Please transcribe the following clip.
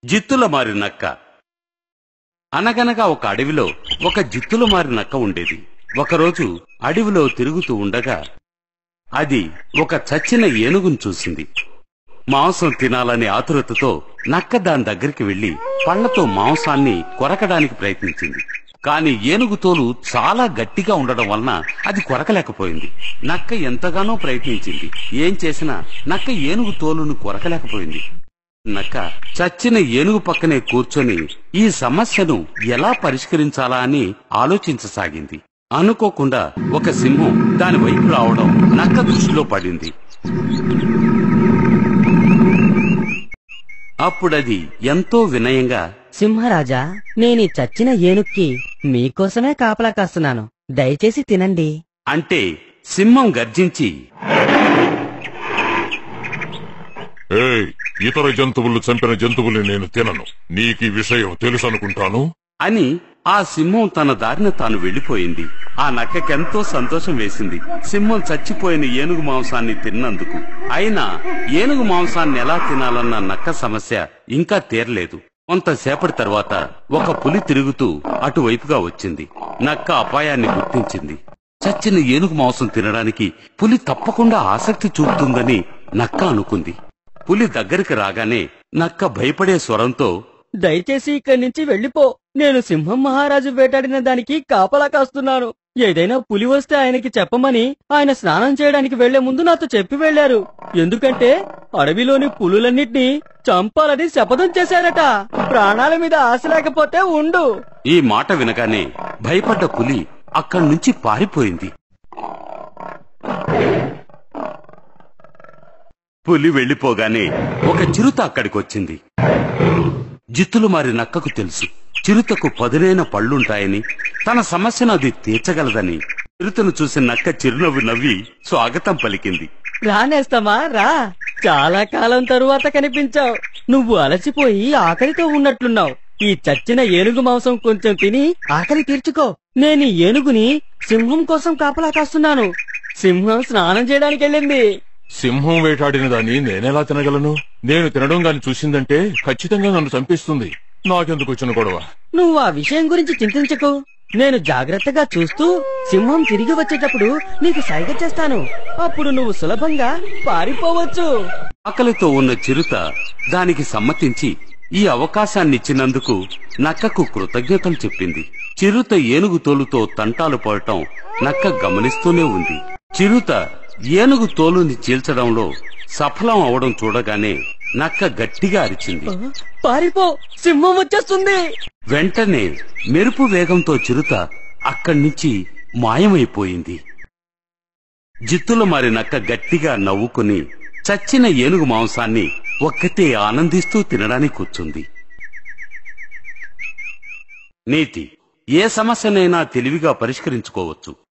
జిత్తుల మారి నక్క అనగనగా ఒక అడవిలో ఒక జిత్తుల మారి నక్క ఉండేది ఒకరోజు అడవిలో తిరుగుతూ ఉండగా అది ఒక చచ్చిన ఏనుగును చూసింది మాంసం తినాలనే ఆతురతతో నక్క దాని దగ్గరికి వెళ్లి పళ్లతో మాంసాన్ని కొరకడానికి ప్రయత్నించింది కాని ఏనుగు తోలు చాలా గట్టిగా ఉండడం వలన అది కొరకలేకపోయింది నక్క ఎంతగానో ప్రయత్నించింది ఏం చేసినా నక్క ఏనుగు తోలును కొరకలేకపోయింది నక్క చచ్చిన ఏనుగు పక్కనే కూర్చొని ఈ సమస్యను ఎలా పరిష్కరించాలా అని ఆలోచించసాగింది అనుకోకుండా ఒక సింహం దాని వైపు రావడం నక్క దృష్టిలో పడింది అప్పుడది ఎంతో వినయంగా సింహరాజా నేనీ చచ్చిన ఏనుక్కి మీకోసమే కాపలా కాస్తున్నాను దయచేసి తినండి అంటే సింహం గర్జించి ఏయ్ ఇతర జంతువులు చంపిన జంతువుల్ని నేను తినను నీకీ విషయం తెలుసు అనుకుంటాను అని ఆ సింహం తన దారిన తాను వెళ్లిపోయింది ఆ నక్కకెంతో సంతోషం వేసింది సింహం చచ్చిపోయిన ఏనుగు మాంసాన్ని తిన్నందుకు అయినా ఏనుగు మాంసాన్ని ఎలా తినాలన్న నక్క సమస్య ఇంకా తీరలేదు కొంతసేపటి తర్వాత ఒక పులి తిరుగుతూ అటువైపుగా వచ్చింది నక్క అపాయాన్ని గుర్తించింది చచ్చిన ఏనుగు మాంసం తినడానికి పులి తప్పకుండా ఆసక్తి చూపుతుందని నక్క అనుకుంది పులి దగ్గరికి రాగానే నక్క భయపడే స్వరంతో దయచేసి ఇక్కడి నుంచి వెళ్ళిపో నేను సింహం మహారాజు వేటాడిన దానికి కాపలా కాస్తున్నాను ఏదైనా పులి వస్తే ఆయనకి చెప్పమని ఆయన స్నానం చేయడానికి వెళ్లే ముందు నాతో చెప్పి వెళ్లారు ఎందుకంటే అడవిలోని పులులన్నిటినీ చంపాలని శపథం చేశారట ప్రాణాల మీద ఆశ లేకపోతే ఉండు ఈ మాట వినగానే భయపడ్డ పులి అక్కడి నుంచి పారిపోయింది పులి వెళ్లిపోగానే ఒక చిరుత అక్కడికొచ్చింది జిత్తులు మారి నక్కకు తెలుసు చిరుతకు పదునైన పళ్ళుంటాయని తన సమస్యను అది తీర్చగలదని చిరుతను చూసి నక్క చిరునవ్వు నవ్వి స్వాగతం పలికింది రానేస్తామా రా చాలా కాలం తరువాత కనిపించావు నువ్వు అలసిపోయి ఆకలితో ఉన్నట్లున్నావు ఈ చచ్చిన ఏనుగు మాంసం కొంచెం తిని ఆకలి తీర్చుకో నేను ఈ ఏనుగుని సింహం కోసం కాపలా కాస్తున్నాను సింహం స్నానం చేయడానికి వెళ్ళింది సింహం వేటాడిన దాన్ని నేనెలా తినగలను నేను తినడం గాని చూసిందంటే ఖచ్చితంగా నన్ను చంపిస్తుంది నాకెందుకు వచ్చిన గొడవ నువ్వు ఆ విషయం గురించి చింతించకు నేను జాగ్రత్తగా చూస్తూ సింహం తిరిగి వచ్చేటప్పుడు నీకు సైగ చేస్తాను అప్పుడు నువ్వు సులభంగా పారిపోవచ్చు ఆకలితో ఉన్న చిరుత దానికి సమ్మతించి ఈ అవకాశాన్నిచ్చినందుకు నక్కకు కృతజ్ఞతలు చెప్పింది చిరుత ఏనుగు తోలుతో తంటాలు పడటం నక్క గమనిస్తూనే ఉంది చిరుత ఏనుగు తోలుని చీల్చడంలో సఫలం అవడం చూడగానే నక్క గట్టిగా అరిచింది పారిపో సింహం వచ్చేస్తుంది వెంటనే మెరుపు వేగంతో చిరుత అక్కడి నుంచి మాయమైపోయింది జిత్తుల మారి నక్క గట్టిగా నవ్వుకుని చచ్చిన ఏనుగు మాంసాన్ని ఒక్కతే ఆనందిస్తూ తినడానికి కూర్చుంది నీతి ఏ సమస్యనైనా తెలివిగా పరిష్కరించుకోవచ్చు